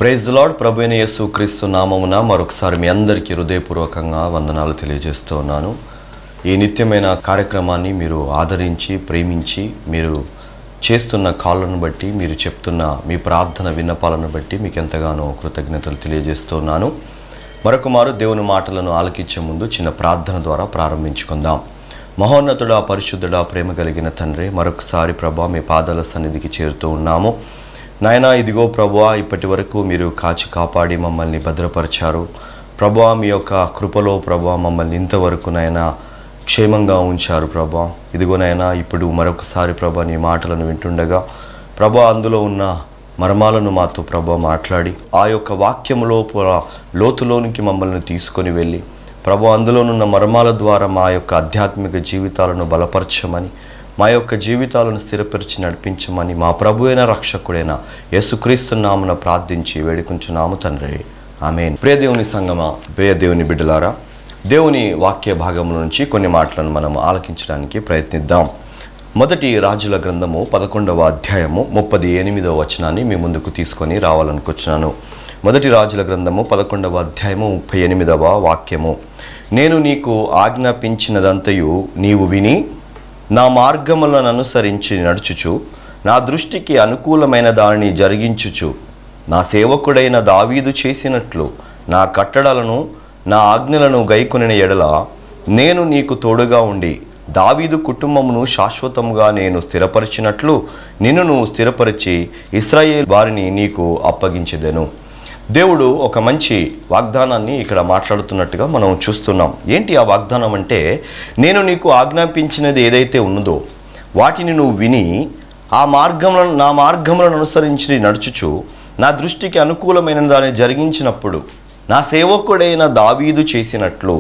praise lord ప్రభు అయిన యేసు క్రీస్తు నామమున మరొకసారి మీ అందరికీ హృదయపూర్వకంగా వందనాలు తెలియజేస్తూ ఉన్నాను ఈ నిత్యమైన కార్యక్రమాన్ని మీరు ఆదరించి ప్రేమించి మీరు చేస్తున్న కాళ్ళను బట్టి మీరు చెప్తున్న మీ ప్రార్థన విన్నపాలను బట్టి మీకు ఎంతగానో కృతజ్ఞతలు తెలియజేస్తున్నాను మరొక మారు దేవుని మాటలను ఆలకించే ముందు చిన్న ప్రార్థన ద్వారా ప్రారంభించుకుందాం మహోన్నతుడా పరిశుద్ధుడా ప్రేమ కలిగిన తండ్రి మరొకసారి ప్రభా మీ పాదాల సన్నిధికి చేరుతూ ఉన్నాము నాయనా ఇదిగో ప్రభువా ఇప్పటి వరకు మీరు కాచి కాపాడి మమ్మల్ని భద్రపరిచారు ప్రభువా మీ యొక్క కృపలో ప్రభువా మమ్మల్ని ఇంతవరకు నాయనా క్షేమంగా ఉంచారు ప్రభా ఇదిగో నాయనా ఇప్పుడు మరొకసారి ప్రభా నీ మాటలను వింటుండగా ప్రభా అందులో ఉన్న మర్మాలను మాతో ప్రభా మాట్లాడి ఆ యొక్క వాక్యములో పుర- లోతులోనికి మమ్మల్ని తీసుకొని వెళ్ళి ప్రభు అందులోనున్న మర్మాల ద్వారా మా యొక్క ఆధ్యాత్మిక జీవితాలను బలపరచమని మా యొక్క జీవితాలను స్థిరపరిచి నడిపించమని మా ప్రభు అయిన రక్షకుడైన యేసుక్రీస్తు నామున ప్రార్థించి వేడుకుంటున్నాము తండ్రి ఆమె ప్రియ దేవుని సంగమా ప్రియ దేవుని బిడ్డలారా దేవుని వాక్య భాగముల నుంచి కొన్ని మాటలను మనం ఆలకించడానికి ప్రయత్నిద్దాం మొదటి రాజుల గ్రంథము పదకొండవ అధ్యాయము ముప్పది ఎనిమిదవ వచనాన్ని మీ ముందుకు తీసుకొని రావాలనుకుంటున్నాను మొదటి రాజుల గ్రంథము పదకొండవ అధ్యాయము ముప్పై ఎనిమిదవ వాక్యము నేను నీకు ఆజ్ఞాపించినదంతయు నీవు విని నా మార్గములను అనుసరించి నడుచుచు నా దృష్టికి అనుకూలమైన దానిని జరిగించుచు నా సేవకుడైన దావీదు చేసినట్లు నా కట్టడలను నా ఆజ్ఞలను గైకొనిన ఎడల నేను నీకు తోడుగా ఉండి దావీదు కుటుంబమును శాశ్వతముగా నేను స్థిరపరిచినట్లు నిన్నును స్థిరపరిచి ఇస్రాయేల్ వారిని నీకు అప్పగించెదను దేవుడు ఒక మంచి వాగ్దానాన్ని ఇక్కడ మాట్లాడుతున్నట్టుగా మనం చూస్తున్నాం ఏంటి ఆ వాగ్దానం అంటే నేను నీకు ఆజ్ఞాపించినది ఏదైతే ఉన్నదో వాటిని నువ్వు విని ఆ మార్గములను నా మార్గములను అనుసరించి నడుచుచు నా దృష్టికి అనుకూలమైన దాన్ని జరిగించినప్పుడు నా సేవకుడైన దావీదు చేసినట్లు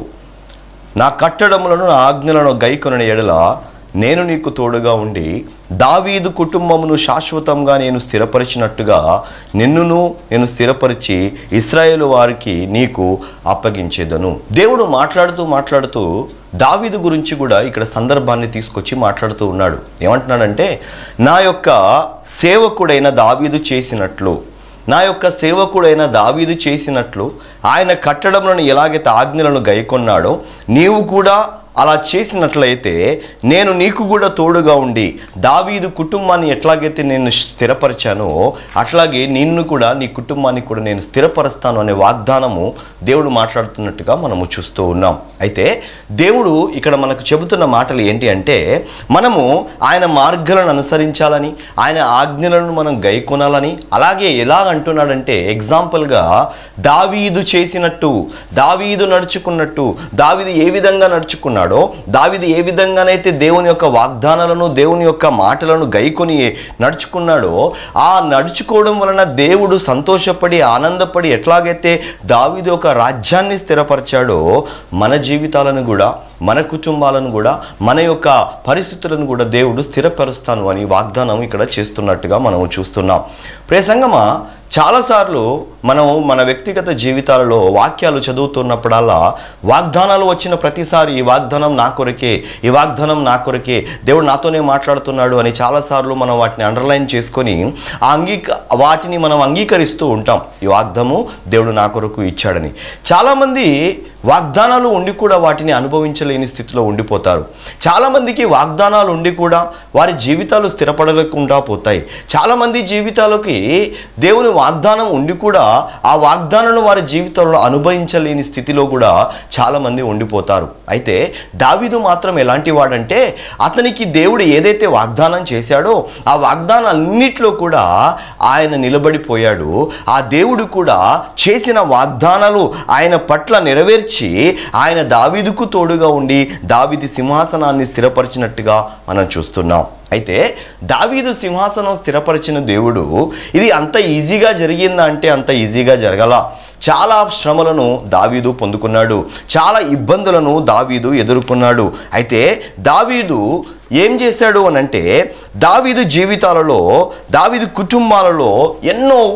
నా కట్టడములను నా ఆజ్ఞలను గైకొన ఎడల నేను నీకు తోడుగా ఉండి దావీదు కుటుంబమును శాశ్వతంగా నేను స్థిరపరిచినట్టుగా నిన్నును నేను స్థిరపరిచి ఇస్రాయేలు వారికి నీకు అప్పగించేదను దేవుడు మాట్లాడుతూ మాట్లాడుతూ దావీదు గురించి కూడా ఇక్కడ సందర్భాన్ని తీసుకొచ్చి మాట్లాడుతూ ఉన్నాడు ఏమంటున్నాడంటే నా యొక్క సేవకుడైన దావీదు చేసినట్లు నా యొక్క సేవకుడైన దావీదు చేసినట్లు ఆయన కట్టడములను ఎలాగైతే ఆజ్ఞలను గైకొన్నాడో నీవు కూడా అలా చేసినట్లయితే నేను నీకు కూడా తోడుగా ఉండి దావీదు కుటుంబాన్ని ఎట్లాగైతే నేను స్థిరపరిచానో అట్లాగే నిన్ను కూడా నీ కుటుంబాన్ని కూడా నేను స్థిరపరుస్తాను అనే వాగ్దానము దేవుడు మాట్లాడుతున్నట్టుగా మనము చూస్తూ ఉన్నాం అయితే దేవుడు ఇక్కడ మనకు చెబుతున్న మాటలు ఏంటి అంటే మనము ఆయన మార్గాలను అనుసరించాలని ఆయన ఆజ్ఞలను మనం గైకొనాలని అలాగే ఎలా అంటున్నాడంటే ఎగ్జాంపుల్గా దావీదు చేసినట్టు దావీదు నడుచుకున్నట్టు దావీదు ఏ విధంగా నడుచుకున్నాడో దావీదు ఏ విధంగానైతే దేవుని యొక్క వాగ్దానాలను దేవుని యొక్క మాటలను గైకొని నడుచుకున్నాడో ఆ నడుచుకోవడం వలన దేవుడు సంతోషపడి ఆనందపడి ఎట్లాగైతే దావీదు యొక్క రాజ్యాన్ని స్థిరపరిచాడో మన జీవితాలను కూడా మన కుటుంబాలను కూడా మన యొక్క పరిస్థితులను కూడా దేవుడు స్థిరపరుస్తాను అని వాగ్దానం ఇక్కడ చేస్తున్నట్టుగా మనం చూస్తున్నాం ప్రేసంగమా చాలాసార్లు మనం మన వ్యక్తిగత జీవితాలలో వాక్యాలు చదువుతున్నప్పుడల్లా వాగ్దానాలు వచ్చిన ప్రతిసారి ఈ వాగ్దానం నా కొరకే ఈ వాగ్దానం నా కొరకే దేవుడు నాతోనే మాట్లాడుతున్నాడు అని చాలాసార్లు మనం వాటిని అండర్లైన్ చేసుకొని ఆ అంగీక వాటిని మనం అంగీకరిస్తూ ఉంటాం ఈ వాగ్దాము దేవుడు నా కొరకు ఇచ్చాడని చాలామంది వాగ్దానాలు ఉండి కూడా వాటిని అనుభవించలేని స్థితిలో ఉండిపోతారు చాలామందికి వాగ్దానాలు ఉండి కూడా వారి జీవితాలు స్థిరపడలేకుండా పోతాయి చాలామంది జీవితాలకి దేవుని వాగ్దానం ఉండి కూడా ఆ వాగ్దానాలను వారి జీవితంలో అనుభవించలేని స్థితిలో కూడా చాలామంది ఉండిపోతారు అయితే దావీదు మాత్రం ఎలాంటి వాడంటే అతనికి దేవుడు ఏదైతే వాగ్దానం చేశాడో ఆ వాగ్దానాలన్నిట్లో కూడా ఆయన నిలబడిపోయాడు ఆ దేవుడు కూడా చేసిన వాగ్దానాలు ఆయన పట్ల నెరవేర్చి ఆయన దావీదుకు తోడుగా ఉండి దావీది సింహాసనాన్ని స్థిరపరిచినట్టుగా మనం చూస్తున్నాం అయితే దావీదు సింహాసనం స్థిరపరిచిన దేవుడు ఇది అంత ఈజీగా జరిగిందా అంటే అంత ఈజీగా జరగల చాలా శ్రమలను దావీదు పొందుకున్నాడు చాలా ఇబ్బందులను దావీదు ఎదుర్కొన్నాడు అయితే దావీదు ఏం చేశాడు అని అంటే దావీదు జీవితాలలో దావీదు కుటుంబాలలో ఎన్నో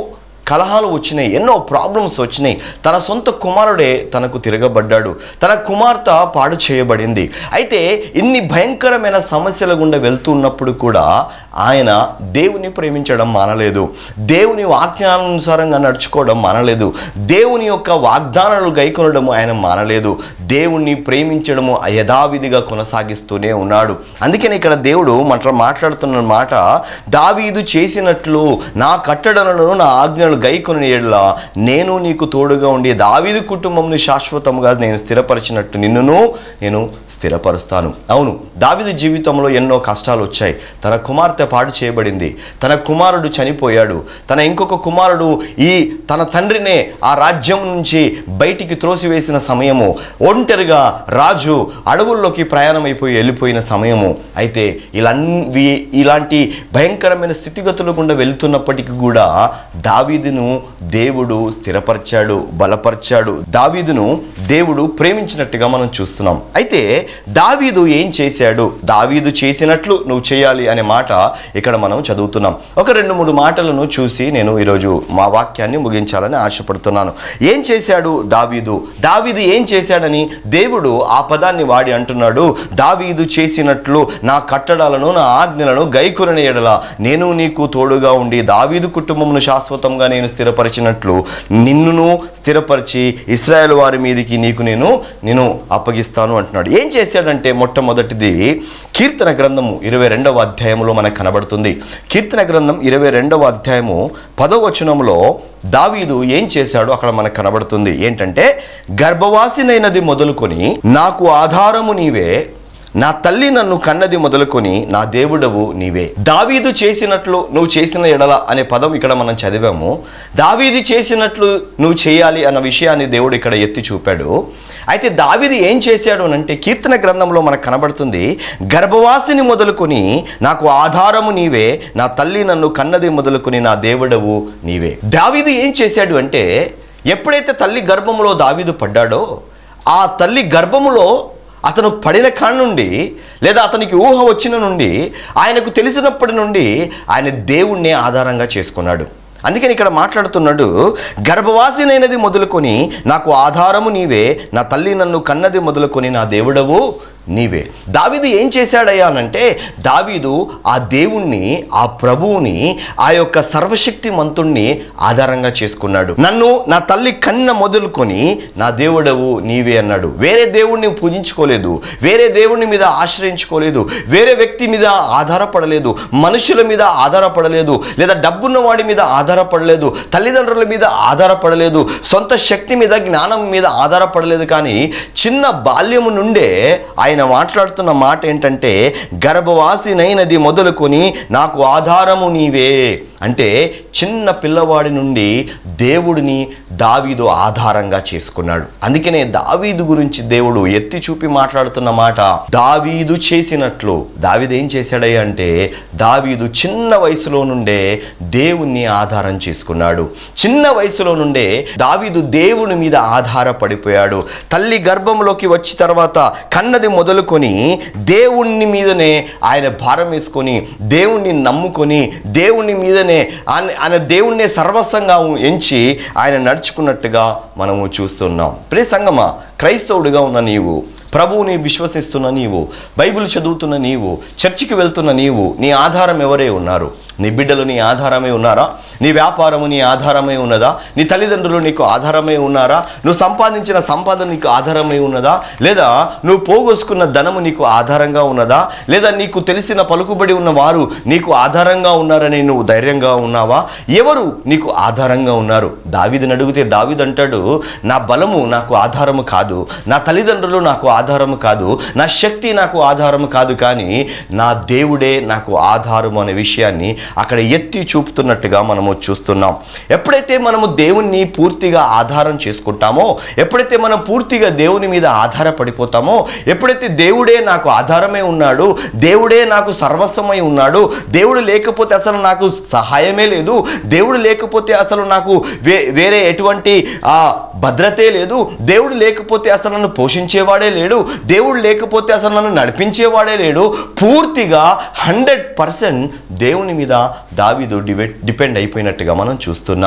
కలహాలు వచ్చినాయి ఎన్నో ప్రాబ్లమ్స్ వచ్చినాయి తన సొంత కుమారుడే తనకు తిరగబడ్డాడు తన కుమార్తె పాడు చేయబడింది అయితే ఇన్ని భయంకరమైన సమస్యల గుండా వెళ్తున్నప్పుడు కూడా ఆయన దేవుని ప్రేమించడం మానలేదు దేవుని వాక్యానుసారంగా నడుచుకోవడం మానలేదు దేవుని యొక్క వాగ్దానాలు గైకొనడము ఆయన మానలేదు దేవుణ్ణి ప్రేమించడము యథావిధిగా కొనసాగిస్తూనే ఉన్నాడు అందుకని ఇక్కడ దేవుడు మట్ల మాట్లాడుతున్న మాట దావీదు చేసినట్లు నా కట్టడలను నా ఆజ్ఞలు గైకొని ఎడలా నేను నీకు తోడుగా ఉండి దావీదు కుటుంబంని శాశ్వతముగా నేను స్థిరపరిచినట్టు నిన్నును నేను స్థిరపరుస్తాను అవును దావీదు జీవితంలో ఎన్నో కష్టాలు వచ్చాయి తన కుమార్తె పాడు చేయబడింది తన కుమారుడు చనిపోయాడు తన ఇంకొక కుమారుడు ఈ తన తండ్రినే ఆ రాజ్యం నుంచి బయటికి త్రోసివేసిన సమయము ఒంటరిగా రాజు అడవుల్లోకి ప్రయాణం అయిపోయి వెళ్ళిపోయిన సమయము అయితే ఇలాంటి ఇలాంటి భయంకరమైన స్థితిగతులు గుండా వెళుతున్నప్పటికీ కూడా దావీదును దేవుడు స్థిరపరిచాడు బలపరిచాడు దావీదును దేవుడు ప్రేమించినట్టుగా మనం చూస్తున్నాం అయితే దావీదు ఏం చేశాడు దావీదు చేసినట్లు నువ్వు చేయాలి అనే మాట ఇక్కడ మనం చదువుతున్నాం ఒక రెండు మూడు మాటలను చూసి నేను ఈరోజు మా వాక్యాన్ని ముగించాలని ఆశపడుతున్నాను ఏం చేశాడు దావీదు దావీదు ఏం చేశాడని దేవుడు ఆ పదాన్ని వాడి అంటున్నాడు దావీదు చేసినట్లు నా కట్టడాలను నా ఆజ్ఞలను గైకొనని ఎడల నేను నీకు తోడుగా ఉండి దావీదు కుటుంబమును శాశ్వతంగా నేను స్థిరపరిచినట్లు నిన్నును స్థిరపరిచి ఇస్రాయేల్ వారి మీదికి నీకు నేను నేను అప్పగిస్తాను అంటున్నాడు ఏం చేశాడంటే మొట్టమొదటిది కీర్తన గ్రంథము ఇరవై రెండవ అధ్యాయంలో మనకు కనబడుతుంది కీర్తన గ్రంథం ఇరవై రెండవ అధ్యాయము పదవ వచనంలో దావీదు ఏం చేశాడో అక్కడ మనకు కనబడుతుంది ఏంటంటే గర్భవాసినైనది మొదలుకొని నాకు ఆధారము నీవే నా తల్లి నన్ను కన్నది మొదలుకొని నా దేవుడవు నీవే దావీదు చేసినట్లు నువ్వు చేసిన ఎడల అనే పదం ఇక్కడ మనం చదివాము దావీదు చేసినట్లు నువ్వు చేయాలి అన్న విషయాన్ని దేవుడు ఇక్కడ ఎత్తి చూపాడు అయితే దావీదు ఏం చేశాడు అని అంటే కీర్తన గ్రంథంలో మనకు కనబడుతుంది గర్భవాసిని మొదలుకొని నాకు ఆధారము నీవే నా తల్లి నన్ను కన్నది మొదలుకొని నా దేవుడవు నీవే దావీదు ఏం చేశాడు అంటే ఎప్పుడైతే తల్లి గర్భములో దావీదు పడ్డాడో ఆ తల్లి గర్భములో అతను పడిన కాడ నుండి లేదా అతనికి ఊహ వచ్చిన నుండి ఆయనకు తెలిసినప్పటి నుండి ఆయన దేవుణ్ణే ఆధారంగా చేసుకున్నాడు అందుకని ఇక్కడ మాట్లాడుతున్నాడు గర్భవాసినైనది మొదలుకొని నాకు ఆధారము నీవే నా తల్లి నన్ను కన్నది మొదలుకొని నా దేవుడవు నీవే దావీదు ఏం చేశాడయ్యా అనంటే దావీదు ఆ దేవుణ్ణి ఆ ప్రభువుని ఆ యొక్క సర్వశక్తి మంతుణ్ణి ఆధారంగా చేసుకున్నాడు నన్ను నా తల్లి కన్న మొదలుకొని నా దేవుడవు నీవే అన్నాడు వేరే దేవుణ్ణి పూజించుకోలేదు వేరే దేవుని మీద ఆశ్రయించుకోలేదు వేరే వ్యక్తి మీద ఆధారపడలేదు మనుషుల మీద ఆధారపడలేదు లేదా డబ్బున్న వాడి మీద ఆధారపడలేదు తల్లిదండ్రుల మీద ఆధారపడలేదు సొంత శక్తి మీద జ్ఞానం మీద ఆధారపడలేదు కానీ చిన్న బాల్యము నుండే ఆయన మాట్లాడుతున్న మాట ఏంటంటే గర్భవాసినైనది మొదలుకొని నాకు ఆధారము నీవే అంటే చిన్న పిల్లవాడి నుండి దేవుడిని దావీదు ఆధారంగా చేసుకున్నాడు అందుకనే దావీదు గురించి దేవుడు ఎత్తి చూపి మాట్లాడుతున్న మాట దావీదు చేసినట్లు దావీదు ఏం చేశాడయ్య అంటే దావీదు చిన్న వయసులో నుండే దేవుణ్ణి ఆధారం చేసుకున్నాడు చిన్న వయసులో నుండే దావీదు దేవుని మీద ఆధారపడిపోయాడు తల్లి గర్భంలోకి వచ్చి తర్వాత కన్నది మొదలుకొని దేవుణ్ణి మీదనే ఆయన భారం వేసుకొని దేవుణ్ణి నమ్ముకొని దేవుని మీదనే ఆయన ఆయన దేవుణ్ణే సర్వస్వంగా ఎంచి ఆయన నడుచుకున్నట్టుగా మనము చూస్తున్నాం ప్రే సంగమా క్రైస్తవుడిగా ఉన్న నీవు ప్రభువుని విశ్వసిస్తున్న నీవు బైబిల్ చదువుతున్న నీవు చర్చికి వెళ్తున్న నీవు నీ ఆధారం ఎవరే ఉన్నారు నీ బిడ్డలు నీ ఆధారమే ఉన్నారా నీ వ్యాపారము నీ ఆధారమే ఉన్నదా నీ తల్లిదండ్రులు నీకు ఆధారమే ఉన్నారా నువ్వు సంపాదించిన సంపాదన నీకు ఆధారమే ఉన్నదా లేదా నువ్వు పోగొసుకున్న ధనము నీకు ఆధారంగా ఉన్నదా లేదా నీకు తెలిసిన పలుకుబడి ఉన్న వారు నీకు ఆధారంగా ఉన్నారని నువ్వు ధైర్యంగా ఉన్నావా ఎవరు నీకు ఆధారంగా ఉన్నారు దావిదని అడిగితే దావిది అంటాడు నా బలము నాకు ఆధారము కాదు నా తల్లిదండ్రులు నాకు ఆధారము కాదు నా శక్తి నాకు ఆధారము కాదు కానీ నా దేవుడే నాకు ఆధారము అనే విషయాన్ని అక్కడ ఎత్తి చూపుతున్నట్టుగా మనము చూస్తున్నాం ఎప్పుడైతే మనము దేవుణ్ణి పూర్తిగా ఆధారం చేసుకుంటామో ఎప్పుడైతే మనం పూర్తిగా దేవుని మీద ఆధారపడిపోతామో ఎప్పుడైతే దేవుడే నాకు ఆధారమే ఉన్నాడు దేవుడే నాకు సర్వస్వమై ఉన్నాడు దేవుడు లేకపోతే అసలు నాకు సహాయమే లేదు దేవుడు లేకపోతే అసలు నాకు వే వేరే ఎటువంటి ఆ భద్రతే లేదు దేవుడు లేకపోతే అసలు నన్ను పోషించేవాడే లేడు దేవుడు లేకపోతే అసలు నన్ను నడిపించేవాడే లేడు పూర్తిగా హండ్రెడ్ పర్సెంట్ దేవుని మీద దావీదు డివె డిపెండ్ అయిపోయినట్టుగా మనం చూస్తున్నాం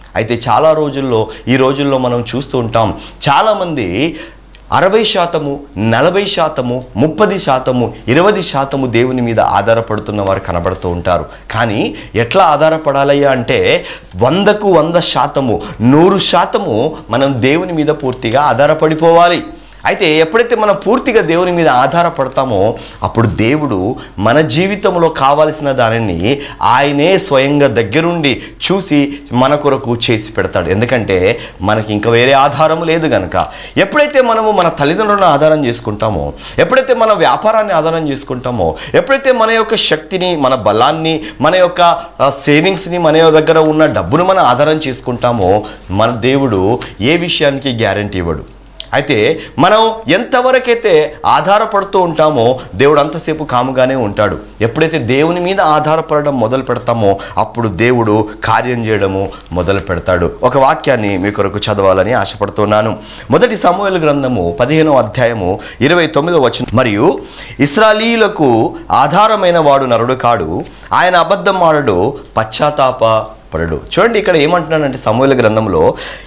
అయితే చాలా రోజుల్లో ఈ రోజుల్లో మనం చూస్తూ ఉంటాం చాలామంది అరవై శాతము నలభై శాతము ముప్పది శాతము ఇరవై శాతము దేవుని మీద ఆధారపడుతున్న వారు కనబడుతూ ఉంటారు కానీ ఎట్లా ఆధారపడాలయ్యా అంటే వందకు వంద శాతము నూరు శాతము మనం దేవుని మీద పూర్తిగా ఆధారపడిపోవాలి అయితే ఎప్పుడైతే మనం పూర్తిగా దేవుని మీద ఆధారపడతామో అప్పుడు దేవుడు మన జీవితంలో కావలసిన దానిని ఆయనే స్వయంగా దగ్గరుండి చూసి మన కొరకు చేసి పెడతాడు ఎందుకంటే మనకి ఇంకా వేరే ఆధారం లేదు కనుక ఎప్పుడైతే మనము మన తల్లిదండ్రులను ఆధారం చేసుకుంటామో ఎప్పుడైతే మన వ్యాపారాన్ని ఆధారం చేసుకుంటామో ఎప్పుడైతే మన యొక్క శక్తిని మన బలాన్ని మన యొక్క సేవింగ్స్ని మన దగ్గర ఉన్న డబ్బును మనం ఆధారం చేసుకుంటామో మన దేవుడు ఏ విషయానికి గ్యారంటీ ఇవ్వడు అయితే మనం ఎంతవరకైతే ఆధారపడుతూ ఉంటామో దేవుడు అంతసేపు కాముగానే ఉంటాడు ఎప్పుడైతే దేవుని మీద ఆధారపడడం మొదలు పెడతామో అప్పుడు దేవుడు కార్యం చేయడము మొదలు పెడతాడు ఒక వాక్యాన్ని మీ కొరకు చదవాలని ఆశపడుతున్నాను మొదటి సమూహల గ్రంథము పదిహేనో అధ్యాయము ఇరవై తొమ్మిదో వచ్చిన మరియు ఇస్రాలీలకు ఆధారమైన వాడు నరుడు కాడు ఆయన అబద్ధం ఆడడు పశ్చాత్తాప పడడు చూడండి ఇక్కడ ఏమంటున్నాడంటే సమూహల గ్రంథంలో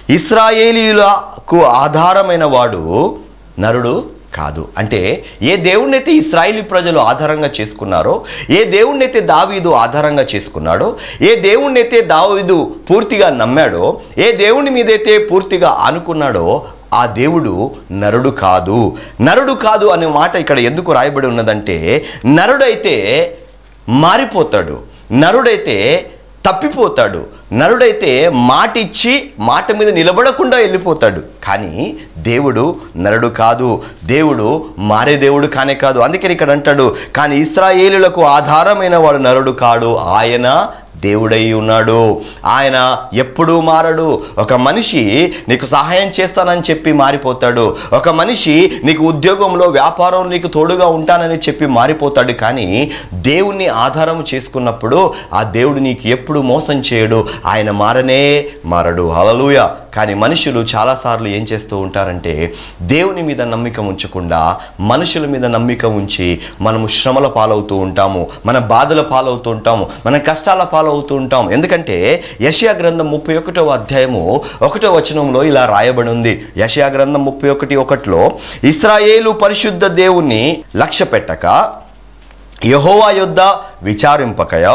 ఇస్రాయేలీలకు ఆధారమైన వాడు నరుడు కాదు అంటే ఏ దేవుణ్ణైతే ఇస్రాయేలీ ప్రజలు ఆధారంగా చేసుకున్నారో ఏ దేవుణ్ణైతే దావీదు ఆధారంగా చేసుకున్నాడో ఏ దేవుణ్ణైతే దావీదు పూర్తిగా నమ్మాడో ఏ దేవుని మీదైతే పూర్తిగా ఆనుకున్నాడో ఆ దేవుడు నరుడు కాదు నరుడు కాదు అనే మాట ఇక్కడ ఎందుకు రాయబడి ఉన్నదంటే నరుడైతే మారిపోతాడు నరుడైతే తప్పిపోతాడు నరుడైతే మాట ఇచ్చి మాట మీద నిలబడకుండా వెళ్ళిపోతాడు కానీ దేవుడు నరుడు కాదు దేవుడు మారే దేవుడు కానే కాదు అందుకని ఇక్కడ అంటాడు కానీ ఇస్రాయేలులకు ఆధారమైన వాడు నరుడు కాడు ఆయన దేవుడై ఉన్నాడు ఆయన ఎప్పుడూ మారడు ఒక మనిషి నీకు సహాయం చేస్తానని చెప్పి మారిపోతాడు ఒక మనిషి నీకు ఉద్యోగంలో వ్యాపారం నీకు తోడుగా ఉంటానని చెప్పి మారిపోతాడు కానీ దేవుణ్ణి ఆధారం చేసుకున్నప్పుడు ఆ దేవుడు నీకు ఎప్పుడు మోసం చేయడు ఆయన మారనే మారడు హలలుయ కానీ మనుషులు చాలాసార్లు ఏం చేస్తూ ఉంటారంటే దేవుని మీద నమ్మిక ఉంచకుండా మనుషుల మీద నమ్మిక ఉంచి మనము శ్రమల పాలవుతూ ఉంటాము మన బాధల పాలవుతూ ఉంటాము మన కష్టాల పాలవుతూ ఉంటాం ఎందుకంటే యషయా గ్రంథం ముప్పై ఒకటో అధ్యాయము ఒకటో వచనంలో ఇలా రాయబడి ఉంది యషయా గ్రంథం ముప్పై ఒకటి ఒకటిలో ఇస్రాయేలు పరిశుద్ధ దేవుణ్ణి లక్ష్య పెట్టక యహోవా యొద్ద విచారింపకయ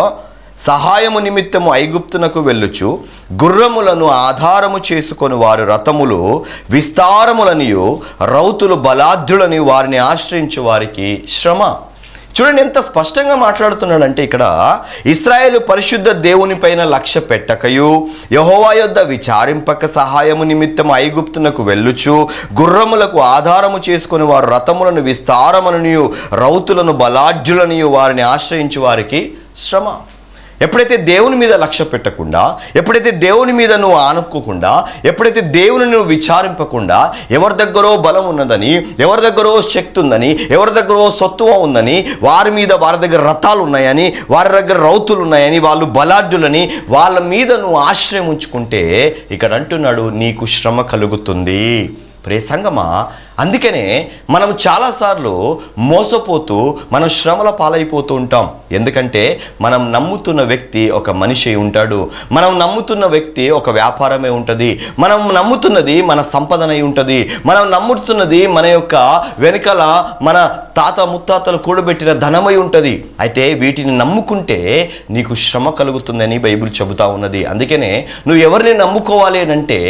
సహాయము నిమిత్తము ఐగుప్తునకు వెళ్ళుచు గుర్రములను ఆధారము చేసుకొని వారు రథములు విస్తారములనియు రౌతులు బలాఢ్యులని వారిని ఆశ్రయించు వారికి శ్రమ చూడండి ఎంత స్పష్టంగా మాట్లాడుతున్నాడంటే ఇక్కడ ఇస్రాయేలు పరిశుద్ధ దేవుని పైన లక్ష్య పెట్టకయు యహోవా యొద్ద విచారింపక సహాయము నిమిత్తం ఐగుప్తునకు వెళ్ళుచు గుర్రములకు ఆధారము చేసుకొని వారు రథములను విస్తారములనియు రౌతులను బలాఢ్యులనియు వారిని ఆశ్రయించు వారికి శ్రమ ఎప్పుడైతే దేవుని మీద లక్ష్య పెట్టకుండా ఎప్పుడైతే దేవుని మీద నువ్వు ఆనుకోకుండా ఎప్పుడైతే దేవుని నువ్వు విచారింపకుండా ఎవరి దగ్గరో బలం ఉన్నదని ఎవరి దగ్గరో శక్తి ఉందని ఎవరి దగ్గరో సత్తువ ఉందని వారి మీద వారి దగ్గర రథాలు ఉన్నాయని వారి దగ్గర రౌతులు ఉన్నాయని వాళ్ళు బలాఢ్యులని వాళ్ళ మీద నువ్వు ఆశ్రయం ఉంచుకుంటే ఇక్కడ అంటున్నాడు నీకు శ్రమ కలుగుతుంది ప్రే సంగమా అందుకనే మనం చాలాసార్లు మోసపోతూ మనం శ్రమల పాలైపోతూ ఉంటాం ఎందుకంటే మనం నమ్ముతున్న వ్యక్తి ఒక మనిషి అయి ఉంటాడు మనం నమ్ముతున్న వ్యక్తి ఒక వ్యాపారమే ఉంటుంది మనం నమ్ముతున్నది మన సంపదనై ఉంటుంది మనం నమ్ముతున్నది మన యొక్క వెనకాల మన తాత ముత్తాతలు కూడబెట్టిన ధనమై ఉంటుంది అయితే వీటిని నమ్ముకుంటే నీకు శ్రమ కలుగుతుందని బైబిల్ చెబుతా ఉన్నది అందుకనే నువ్వు ఎవరిని నమ్ముకోవాలి అని అంటే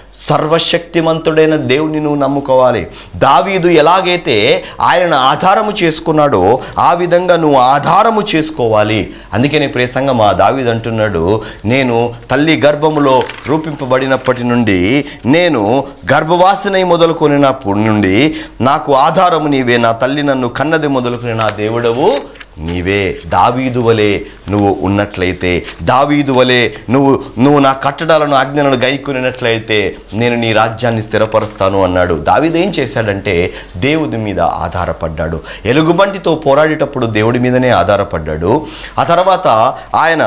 సర్వశక్తిమంతుడైన దేవుని నువ్వు నమ్ముకోవాలి దావీదు ఎలాగైతే ఆయన ఆధారము చేసుకున్నాడో ఆ విధంగా నువ్వు ఆధారము చేసుకోవాలి అందుకని ప్రేసంగా మా దావీదు అంటున్నాడు నేను తల్లి గర్భములో రూపింపబడినప్పటి నుండి నేను గర్భవాసనై మొదలుకొనినప్పటి నుండి నాకు ఆధారము నీవే నా తల్లి నన్ను కన్నది మొదలుకొని నా దేవుడవు నీవే దావీదు వలె నువ్వు ఉన్నట్లయితే దావీదు వలె నువ్వు నువ్వు నా కట్టడాలను ఆజ్ఞలను గైకొనినట్లయితే నేను నీ రాజ్యాన్ని స్థిరపరుస్తాను అన్నాడు దావీదు ఏం చేశాడంటే దేవుడి మీద ఆధారపడ్డాడు ఎలుగుబంటితో పోరాడేటప్పుడు దేవుడి మీదనే ఆధారపడ్డాడు ఆ తర్వాత ఆయన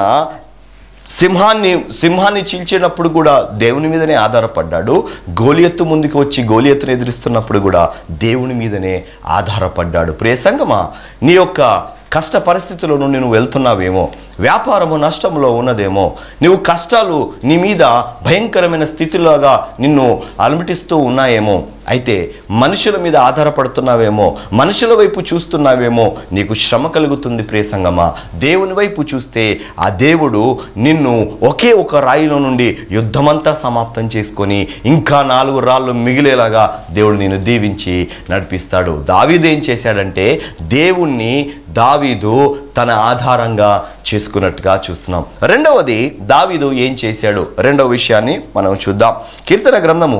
సింహాన్ని సింహాన్ని చీల్చేటప్పుడు కూడా దేవుని మీదనే ఆధారపడ్డాడు గోలియత్తు ముందుకు వచ్చి గోలియత్తును ఎదిరిస్తున్నప్పుడు కూడా దేవుని మీదనే ఆధారపడ్డాడు ప్రియ సంగమా నీ యొక్క కష్ట పరిస్థితుల్లో నుండి నువ్వు వెళ్తున్నావేమో వ్యాపారము నష్టంలో ఉన్నదేమో నువ్వు కష్టాలు నీ మీద భయంకరమైన స్థితిలాగా నిన్ను అలమటిస్తూ ఉన్నాయేమో అయితే మనుషుల మీద ఆధారపడుతున్నావేమో మనుషుల వైపు చూస్తున్నావేమో నీకు శ్రమ కలుగుతుంది ప్రియ సంగమా దేవుని వైపు చూస్తే ఆ దేవుడు నిన్ను ఒకే ఒక రాయిలో నుండి యుద్ధమంతా సమాప్తం చేసుకొని ఇంకా నాలుగు రాళ్ళు మిగిలేలాగా దేవుడు నిన్ను దీవించి నడిపిస్తాడు దావీదు ఏం చేశాడంటే దేవుణ్ణి దావీదు తన ఆధారంగా చేసుకున్నట్టుగా చూస్తున్నాం రెండవది దావీదు ఏం చేశాడు రెండవ విషయాన్ని మనం చూద్దాం కీర్తన గ్రంథము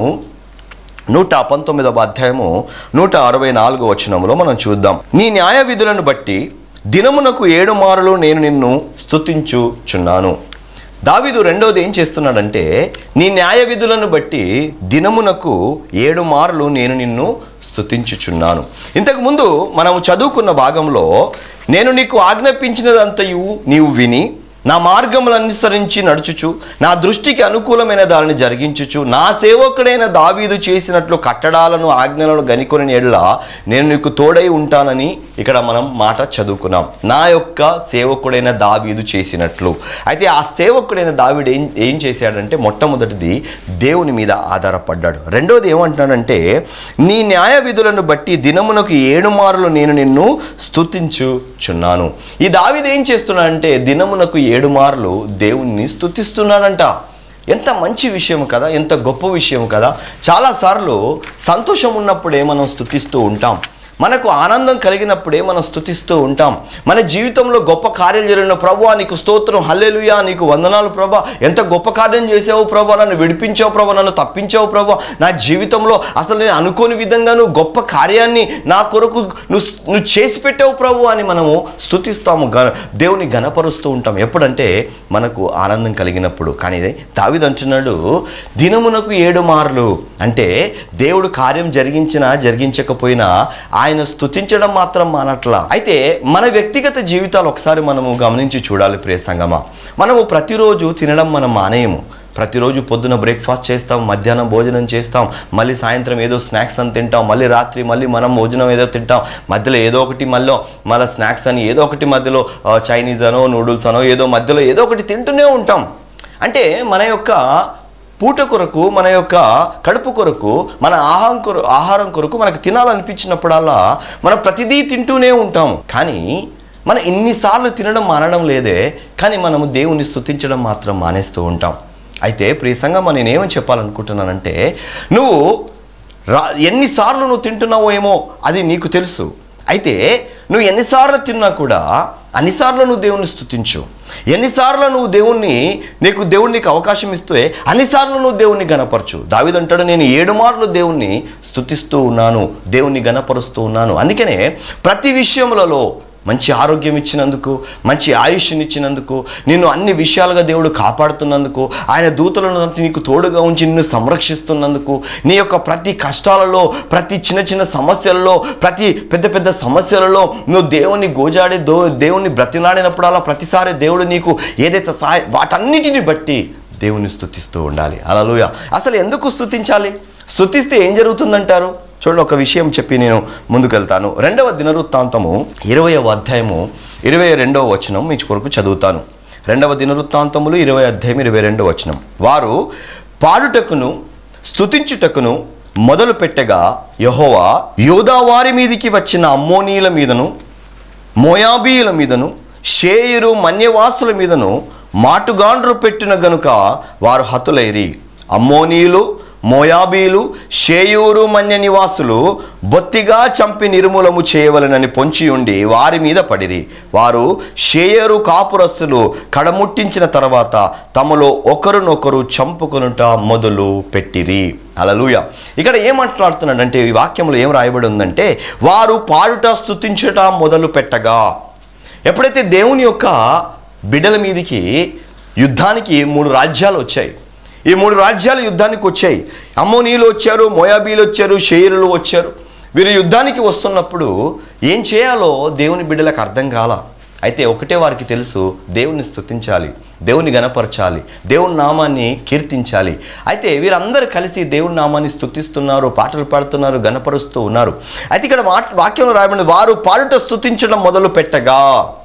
నూట పంతొమ్మిదవ అధ్యాయము నూట అరవై నాలుగో వచనంలో మనం చూద్దాం నీ న్యాయ విధులను బట్టి దినమునకు ఏడు మారులు నేను నిన్ను స్తుతించుచున్నాను దావీదు రెండవది ఏం చేస్తున్నాడంటే నీ న్యాయ విధులను బట్టి దినమునకు ఏడు మార్లు నేను నిన్ను స్తుతించుచున్నాను ఇంతకుముందు మనము చదువుకున్న భాగంలో నేను నీకు ఆజ్ఞాపించినదంతయు నీవు విని నా మార్గములు అనుసరించి నడుచుచు నా దృష్టికి అనుకూలమైన దానిని జరిగించుచు నా సేవకుడైన దావీదు చేసినట్లు కట్టడాలను ఆజ్ఞలను గనికొని ఎడ్ల నేను నీకు తోడై ఉంటానని ఇక్కడ మనం మాట చదువుకున్నాం నా యొక్క సేవకుడైన దావీదు చేసినట్లు అయితే ఆ సేవకుడైన దావీడు ఏం ఏం చేశాడంటే మొట్టమొదటిది దేవుని మీద ఆధారపడ్డాడు రెండోది ఏమంటున్నాడంటే నీ న్యాయ విధులను బట్టి దినమునకు ఏడు మారులు నేను నిన్ను స్తుతించుచున్నాను ఈ దావీదు ఏం చేస్తున్నాడంటే దినమునకు ఏడు మార్లు దేవుణ్ణి స్తుతిస్తున్నాడంట ఎంత మంచి విషయం కదా ఎంత గొప్ప విషయం కదా చాలాసార్లు సంతోషం ఉన్నప్పుడే మనం స్తుతిస్తూ ఉంటాం మనకు ఆనందం కలిగినప్పుడే మనం స్తుతిస్తూ ఉంటాం మన జీవితంలో గొప్ప కార్యాలు జరిగిన ప్రభా నీకు స్తోత్రం హల్లెలుయా నీకు వందనాలు ప్రభా ఎంత గొప్ప కార్యం చేసావు ప్రభా నన్ను విడిపించావు ప్రభా నన్ను తప్పించావు ప్రభా నా జీవితంలో అసలు నేను అనుకోని విధంగా నువ్వు గొప్ప కార్యాన్ని నా కొరకు నువ్వు నువ్వు చేసి పెట్టావు ప్రభు అని మనము స్తుతిస్తాము గ దేవుని గణపరుస్తూ ఉంటాం ఎప్పుడంటే మనకు ఆనందం కలిగినప్పుడు కానీ దావిది అంటున్నాడు దినమునకు ఏడు మార్లు అంటే దేవుడు కార్యం జరిగించినా జరిగించకపోయినా ఆయన స్తుతించడం మాత్రం మానట్లా అయితే మన వ్యక్తిగత జీవితాలు ఒకసారి మనము గమనించి చూడాలి ప్రియ సంగమా మనము ప్రతిరోజు తినడం మనం మానేయము ప్రతిరోజు పొద్దున బ్రేక్ఫాస్ట్ చేస్తాం మధ్యాహ్నం భోజనం చేస్తాం మళ్ళీ సాయంత్రం ఏదో స్నాక్స్ అని తింటాం మళ్ళీ రాత్రి మళ్ళీ మనం భోజనం ఏదో తింటాం మధ్యలో ఏదో ఒకటి మళ్ళీ మళ్ళీ స్నాక్స్ అని ఏదో ఒకటి మధ్యలో ఆ, చైనీస్ అనో నూడిల్స్ అనో ఏదో మధ్యలో ఏదో ఒకటి తింటూనే ఉంటాం అంటే మన యొక్క పూట కొరకు మన యొక్క కడుపు కొరకు మన ఆహారం కొర ఆహారం కొరకు మనకు తినాలనిపించినప్పుడల్లా మనం ప్రతిదీ తింటూనే ఉంటాం కానీ మనం ఇన్నిసార్లు తినడం మానడం లేదే కానీ మనము దేవుని స్తుతించడం మాత్రం మానేస్తూ ఉంటాం అయితే ప్రియ సంగమా నేనేమని చెప్పాలనుకుంటున్నానంటే నువ్వు రా ఎన్నిసార్లు నువ్వు తింటున్నావో ఏమో అది నీకు తెలుసు అయితే నువ్వు ఎన్నిసార్లు తిన్నా కూడా అన్నిసార్లు నువ్వు దేవుని స్తుతించు ఎన్నిసార్లు నువ్వు దేవుణ్ణి నీకు దేవుడు నీకు అవకాశం ఇస్తే అన్నిసార్లు నువ్వు దేవుణ్ణి గనపరచు దావిదంటాడు నేను ఏడు మార్లు దేవుణ్ణి స్తుతిస్తూ ఉన్నాను దేవుణ్ణి గనపరుస్తూ ఉన్నాను అందుకనే ప్రతి విషయములలో మంచి ఆరోగ్యం ఇచ్చినందుకు మంచి ఆయుష్నిచ్చినందుకు నిన్ను అన్ని విషయాలుగా దేవుడు కాపాడుతున్నందుకు ఆయన దూతలను నీకు తోడుగా ఉంచి నిన్ను సంరక్షిస్తున్నందుకు నీ యొక్క ప్రతి కష్టాలలో ప్రతి చిన్న చిన్న సమస్యలలో ప్రతి పెద్ద పెద్ద సమస్యలలో నువ్వు దేవుని గోజాడి దో దేవుని బ్రతిలాడినప్పుడల్లా ప్రతిసారి దేవుడు నీకు ఏదైతే సహాయ వాటన్నిటిని బట్టి దేవుని స్తుతిస్తూ ఉండాలి అలలుయ అసలు ఎందుకు స్తుతించాలి స్తుతిస్తే ఏం జరుగుతుందంటారు చూడండి ఒక విషయం చెప్పి నేను ముందుకెళ్తాను రెండవ దినవృత్తాంతము ఇరవయవ అధ్యాయము ఇరవై రెండవ వచనం మీ కొరకు చదువుతాను రెండవ దినవృత్తాంతములు ఇరవై అధ్యాయం ఇరవై రెండవ వచనం వారు పాడుటకును స్తుతించుటకును మొదలు పెట్టగా యహోవా యోధా వారి మీదికి వచ్చిన అమ్మోనీల మీదను మోయాబీల మీదను షేయురు మన్యవాసుల మీదను మాటుగాండ్రు పెట్టిన గనుక వారు హతులైరి అమ్మోనీయులు మోయాబీలు షేయూరు మన్య నివాసులు బొత్తిగా చంపి నిర్మూలము చేయవలనని పొంచి ఉండి వారి మీద పడిరి వారు షేయరు కాపురస్తులు కడముట్టించిన తర్వాత తమలో ఒకరినొకరు చంపుకొనుట మొదలు పెట్టిరి అలలుయ ఇక్కడ ఏం మాట్లాడుతున్నాడంటే ఈ వాక్యంలో ఏం రాయబడి ఉందంటే వారు పాడుట స్తుతించుట మొదలు పెట్టగా ఎప్పుడైతే దేవుని యొక్క బిడ్డల మీదికి యుద్ధానికి మూడు రాజ్యాలు వచ్చాయి ఈ మూడు రాజ్యాలు యుద్ధానికి వచ్చాయి అమ్మోనీలు వచ్చారు మోయాబీలు వచ్చారు షేరులు వచ్చారు వీరు యుద్ధానికి వస్తున్నప్పుడు ఏం చేయాలో దేవుని బిడ్డలకు అర్థం కాల అయితే ఒకటే వారికి తెలుసు దేవుణ్ణి స్తుతించాలి దేవుని గణపరచాలి దేవుని నామాన్ని కీర్తించాలి అయితే వీరందరూ కలిసి దేవుని నామాన్ని స్తుతిస్తున్నారు పాటలు పాడుతున్నారు గణపరుస్తూ ఉన్నారు అయితే ఇక్కడ మాట వాక్యంలో రాయబడింది వారు పాడుట స్తుతించడం మొదలు పెట్టగా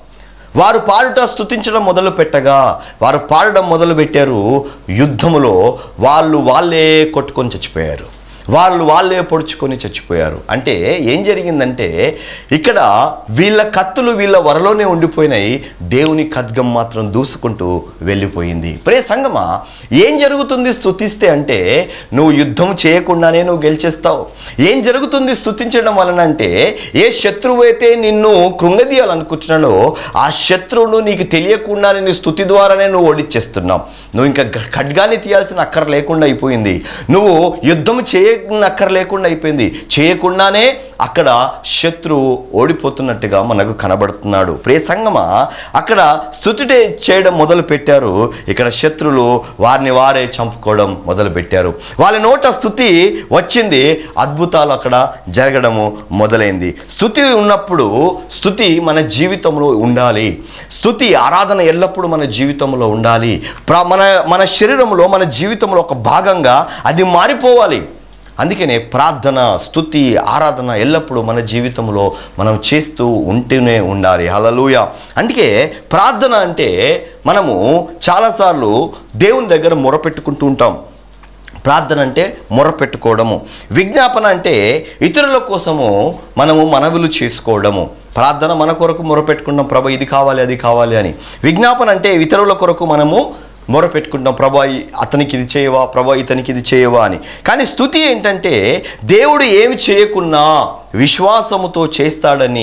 వారు పాడుట స్తుతించడం మొదలు పెట్టగా వారు పాడడం మొదలు పెట్టారు యుద్ధములో వాళ్ళు వాళ్ళే కొట్టుకొని చచ్చిపోయారు వాళ్ళు వాళ్ళే పొడుచుకొని చచ్చిపోయారు అంటే ఏం జరిగిందంటే ఇక్కడ వీళ్ళ కత్తులు వీళ్ళ వరలోనే ఉండిపోయినాయి దేవుని ఖడ్గం మాత్రం దూసుకుంటూ వెళ్ళిపోయింది ప్రే సంగమా ఏం జరుగుతుంది స్తుతిస్తే అంటే నువ్వు యుద్ధం చేయకుండానే నువ్వు గెలిచేస్తావు ఏం జరుగుతుంది స్తుతించడం వలన అంటే ఏ శత్రువు అయితే నిన్ను కృంగదీయాలనుకుంటున్నాడో ఆ శత్రువును నీకు తెలియకుండానే నీ స్థుతి ద్వారానే నువ్వు ఓడిచ్చేస్తున్నావు నువ్వు ఇంకా గ- ఖడ్గాన్ని తీయాల్సిన అక్కర లేకుండా అయిపోయింది నువ్వు యుద్ధం చేయకుండా అక్కర లేకుండా అయిపోయింది చేయకుండానే అక్కడ శత్రువు ఓడిపోతున్నట్టుగా మనకు కనబడుతున్నాడు ప్రే సంగమా అక్కడ స్థుతి చేయడం మొదలు పెట్టారు ఇక్కడ శత్రులు వారిని వారే చంపుకోవడం మొదలు పెట్టారు వాళ్ళ నోట స్థుతి వచ్చింది అద్భుతాలు అక్కడ జరగడము మొదలైంది స్థుతి ఉన్నప్పుడు స్థుతి మన జీవితంలో ఉండాలి స్థుతి ఆరాధన ఎల్లప్పుడూ మన జీవితంలో ఉండాలి ప్ర- మన మన శరీరంలో మన జీవితంలో ఒక భాగంగా అది మారిపోవాలి అందుకనే ప్రార్థన స్థుతి ఆరాధన ఎల్లప్పుడూ మన జీవితంలో మనం చేస్తూ ఉంటూనే ఉండాలి హలలుయ అందుకే ప్రార్థన అంటే మనము చాలాసార్లు దేవుని దగ్గర మొరపెట్టుకుంటూ ఉంటాం ప్రార్థన అంటే మొర పెట్టుకోవడము విజ్ఞాపన అంటే ఇతరుల కోసము మనము మనవులు చేసుకోవడము ప్రార్థన మన కొరకు మొర పెట్టుకుంటాం ప్రభు ఇది కావాలి అది కావాలి అని విజ్ఞాపన అంటే ఇతరుల కొరకు మనము మొర పెట్టుకుంటాం ప్రభా ఈ- అతనికి ఇది చేయవా ప్రభా ఇతనికి ఇది చేయవా అని కానీ స్థుతి ఏంటంటే దేవుడు ఏమి చేయకున్నా విశ్వాసముతో చేస్తాడని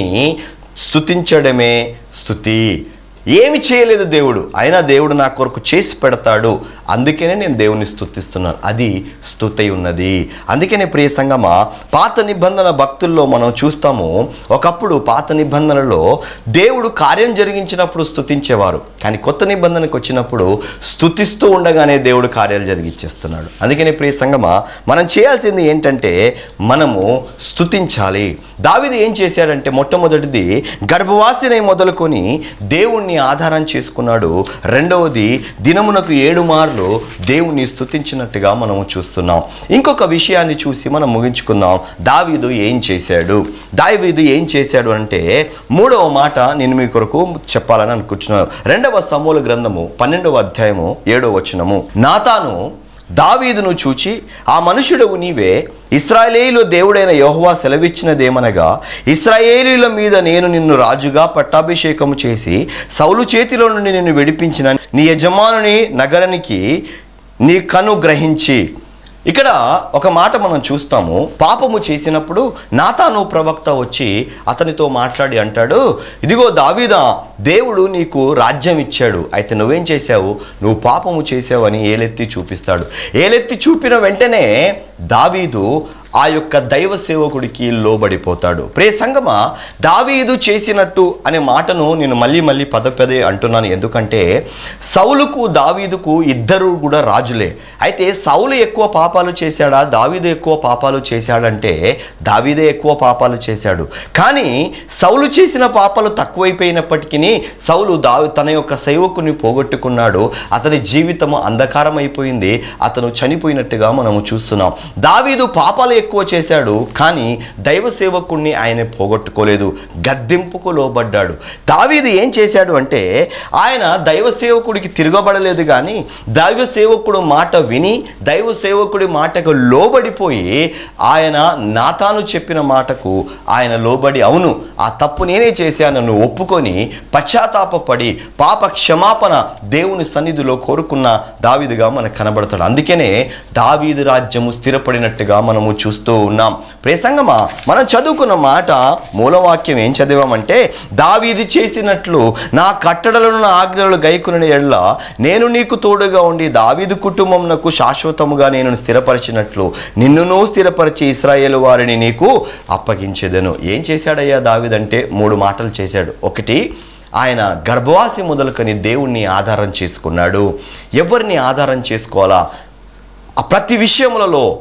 స్థుతించడమే స్థుతి ఏమి చేయలేదు దేవుడు అయినా దేవుడు నా కొరకు చేసి పెడతాడు అందుకనే నేను దేవుని స్తుతిస్తున్నాను అది స్తుతి ఉన్నది అందుకనే ప్రియ సంగమా పాత నిబంధన భక్తుల్లో మనం చూస్తాము ఒకప్పుడు పాత నిబంధనలో దేవుడు కార్యం జరిగించినప్పుడు స్తుతించేవారు కానీ కొత్త నిబంధనకు వచ్చినప్పుడు స్తుతిస్తూ ఉండగానే దేవుడు కార్యాలు జరిగించేస్తున్నాడు అందుకనే ప్రియ సంగమా మనం చేయాల్సింది ఏంటంటే మనము స్తుతించాలి దావిది ఏం చేశాడంటే మొట్టమొదటిది గర్భవాసిని మొదలుకొని దేవుణ్ణి ఆధారం చేసుకున్నాడు రెండవది దినమునకు ఏడు మార్లు దేవుణ్ణి స్తుతించినట్టుగా మనము చూస్తున్నాం ఇంకొక విషయాన్ని చూసి మనం ముగించుకుందాం దావీదు ఏం చేశాడు దావీదు ఏం చేశాడు అంటే మూడవ మాట నేను మీ కొరకు చెప్పాలని అనుకుంటున్నాను రెండవ సమూల గ్రంథము పన్నెండవ అధ్యాయము ఏడవ వచనము నాతాను దావీదును చూచి ఆ మనుషుడవు నీవే ఇస్రాయేలీలు దేవుడైన యెహోవా సెలవిచ్చినదేమనగా ఇస్రాయేలీల మీద నేను నిన్ను రాజుగా పట్టాభిషేకము చేసి సౌలు చేతిలో నుండి నిన్ను విడిపించిన నీ యజమానుని నగరానికి నీ కను గ్రహించి ఇక్కడ ఒక మాట మనం చూస్తాము పాపము చేసినప్పుడు నాతాను ప్రవక్త వచ్చి అతనితో మాట్లాడి అంటాడు ఇదిగో దావీదా దేవుడు నీకు రాజ్యం ఇచ్చాడు అయితే నువ్వేం చేశావు నువ్వు పాపము చేసావని ఏలెత్తి చూపిస్తాడు ఏలెత్తి చూపిన వెంటనే దావీదు ఆ యొక్క దైవ సేవకుడికి లోబడిపోతాడు ప్రే సంగమ దావీదు చేసినట్టు అనే మాటను నేను మళ్ళీ మళ్ళీ పద పదే అంటున్నాను ఎందుకంటే సౌలుకు దావీదుకు ఇద్దరు కూడా రాజులే అయితే సౌలు ఎక్కువ పాపాలు చేశాడా దావీదు ఎక్కువ పాపాలు చేశాడంటే దావీదే ఎక్కువ పాపాలు చేశాడు కానీ సౌలు చేసిన పాపాలు తక్కువైపోయినప్పటికీ సౌలు దావి తన యొక్క సేవకుని పోగొట్టుకున్నాడు అతని జీవితము అంధకారం అయిపోయింది అతను చనిపోయినట్టుగా మనము చూస్తున్నాం దావీదు పాపాలు ఎక్కువ చేశాడు కానీ దైవ సేవకుణ్ణి ఆయన పోగొట్టుకోలేదు గద్దెంపుకు లోబడ్డాడు దావీదు ఏం చేశాడు అంటే ఆయన దైవ సేవకుడికి తిరగబడలేదు కానీ దైవ సేవకుడు మాట విని దైవ సేవకుడి మాటకు లోబడిపోయి ఆయన నాతాను చెప్పిన మాటకు ఆయన లోబడి అవును ఆ తప్పు నేనే చేశానని ఒప్పుకొని పశ్చాత్తాపపడి పాప క్షమాపణ దేవుని సన్నిధిలో కోరుకున్న దావీదుగా మనకు కనబడతాడు అందుకనే దావీదు రాజ్యము స్థిరపడినట్టుగా మనము చూస్తూ ఉన్నాం ప్రేసంగమా మనం చదువుకున్న మాట మూలవాక్యం ఏం చదివామంటే దావీది చేసినట్లు నా కట్టడలను నా ఆజ్ఞలు గైకుని ఎడ్ల నేను నీకు తోడుగా ఉండి దావీదు కుటుంబమునకు శాశ్వతముగా నేను స్థిరపరిచినట్లు నిన్నును స్థిరపరిచి ఇస్రాయేలు వారిని నీకు అప్పగించేదను ఏం చేశాడయ్యా దావీదంటే మూడు మాటలు చేశాడు ఒకటి ఆయన గర్భవాసి మొదలుకొని దేవుణ్ణి ఆధారం చేసుకున్నాడు ఎవరిని ఆధారం చేసుకోవాలా ఆ ప్రతి విషయములలో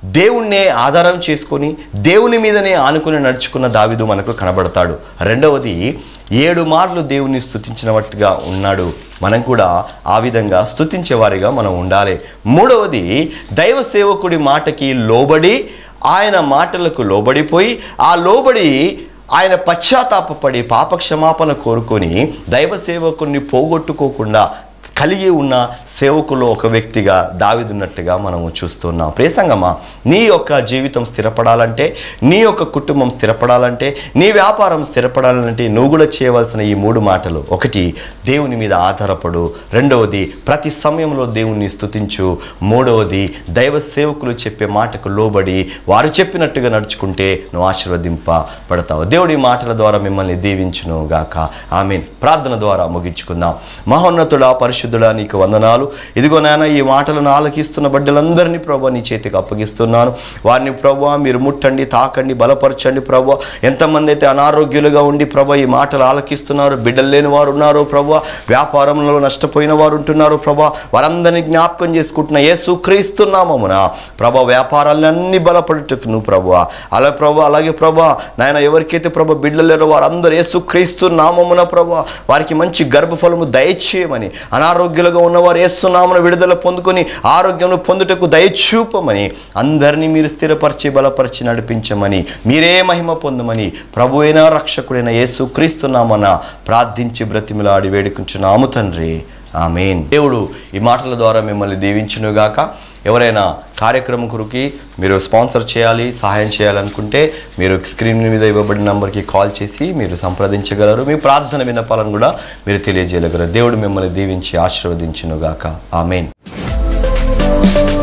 దేవుణ్ణే ఆధారం చేసుకొని దేవుని మీదనే ఆనుకుని నడుచుకున్న దావిదు మనకు కనబడతాడు రెండవది ఏడు మార్లు దేవుని స్తుతించినట్టుగా ఉన్నాడు మనం కూడా ఆ విధంగా స్తుతించేవారిగా మనం ఉండాలి మూడవది దైవ సేవకుడి మాటకి లోబడి ఆయన మాటలకు లోబడిపోయి ఆ లోబడి ఆయన పశ్చాత్తాపపడి పాపక్షమాపణ కోరుకొని దైవ సేవకుని పోగొట్టుకోకుండా కలిగి ఉన్న సేవకులో ఒక వ్యక్తిగా దావిదున్నట్టుగా మనము చూస్తున్నాం ప్రేసంగమా నీ యొక్క జీవితం స్థిరపడాలంటే నీ యొక్క కుటుంబం స్థిరపడాలంటే నీ వ్యాపారం స్థిరపడాలంటే నువ్వు కూడా చేయవలసిన ఈ మూడు మాటలు ఒకటి దేవుని మీద ఆధారపడు రెండవది ప్రతి సమయంలో దేవుణ్ణి స్తుతించు మూడవది దైవ సేవకులు చెప్పే మాటకు లోబడి వారు చెప్పినట్టుగా నడుచుకుంటే నువ్వు ఆశీర్వదింపబడతావు దేవుడి మాటల ద్వారా మిమ్మల్ని దీవించును గాక ఆమెన్ ప్రార్థన ద్వారా ముగించుకుందాం మహోన్నతుడా పరిశుద్ధుడా నీకు వందనాలు ఇదిగో నాయన ఈ మాటలను ఆలకిస్తున్న బిడ్డలందరినీ ప్రభు నీ చేతికి అప్పగిస్తున్నాను వారిని ప్రభు మీరు ముట్టండి తాకండి బలపరచండి ప్రభు ఎంతమంది అయితే అనారోగ్యులుగా ఉండి ప్రభు ఈ మాటలు ఆలకిస్తున్నారు బిడ్డలు లేని వారు ఉన్నారు ప్రభు వ్యాపారంలో నష్టపోయిన వారు ఉంటున్నారు ప్రభు వారందరినీ జ్ఞాపకం చేసుకుంటున్న యేసు క్రీస్తున్నామమున ప్రభు వ్యాపారాలన్నీ బలపడుటకు నువ్వు ప్రభు అలా ప్రభు అలాగే ప్రభు నాయన ఎవరికైతే ప్రభు బిడ్డలు లేరో వారందరూ యేసు క్రీస్తు నామమున ప్రభు వారికి మంచి గర్భఫలము దయచేయమని అనారోగ్యులుగా ఉన్నవారు ఏస్తున్నామని విడుదల పొందుకొని ఆరోగ్యం పొందుటకు దయచూపమని అందరినీ మీరు స్థిరపరిచి బలపరిచి నడిపించమని మీరే మహిమ పొందమని ప్రభువైన రక్షకుడైన యేసు క్రీస్తున్నామన ప్రార్థించి బ్రతిమిలాడి వేడుకుంటున్నాము తండ్రి ఆమెన్ దేవుడు ఈ మాటల ద్వారా మిమ్మల్ని దీవించునుగాక ఎవరైనా కార్యక్రమం కొరకు మీరు స్పాన్సర్ చేయాలి సహాయం చేయాలనుకుంటే మీరు స్క్రీన్ మీద ఇవ్వబడిన నంబర్కి కాల్ చేసి మీరు సంప్రదించగలరు మీ ప్రార్థన విన్నపాలను కూడా మీరు తెలియజేయగలరు దేవుడు మిమ్మల్ని దీవించి ఆశీర్వదించునుగాక ఆమెన్